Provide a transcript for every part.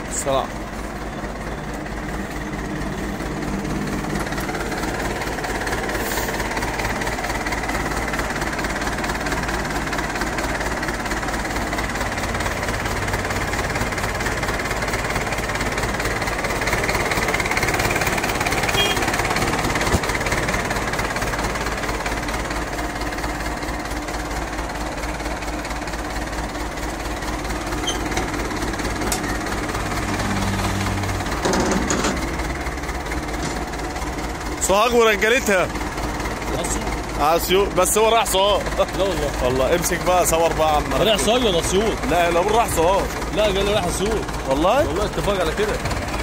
السلام سوهاج ورجالتها اسيوط بس هو راح سوهاج لا والله والله امسك بقى صور بقى عن رايح صاج ولا اسيوط؟ لا لو راح سوهاج لا قال لي رايح اسيوط والله والله اتفاق على كده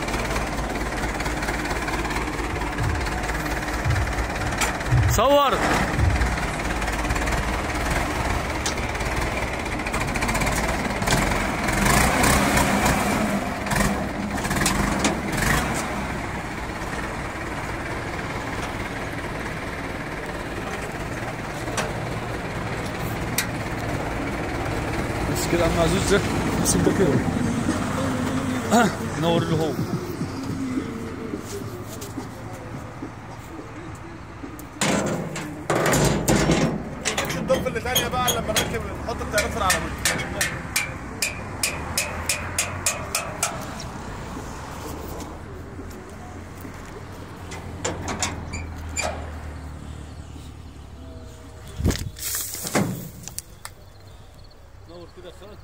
صور بس كده عم عزوز ده بس انت كده آه، نور له هو الضف اللي تانية بقى لما نركب نحط التعريف في العربية نور كده خالد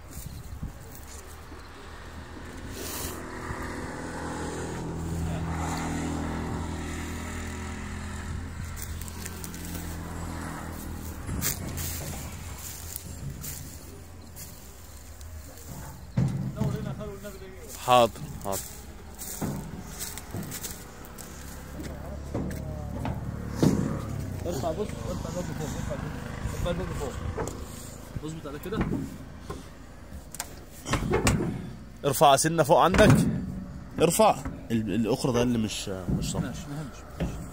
نور هنا خلوا النبي دقيقة حاضر حاضر ارفع بص ارفع الباب لفوق ارفع الباب ارفع الباب لفوق اظبط على كده ارفع سنة فوق عندك ارفع ال- الاخرى ده اللي مش مش صح ماشي ما همش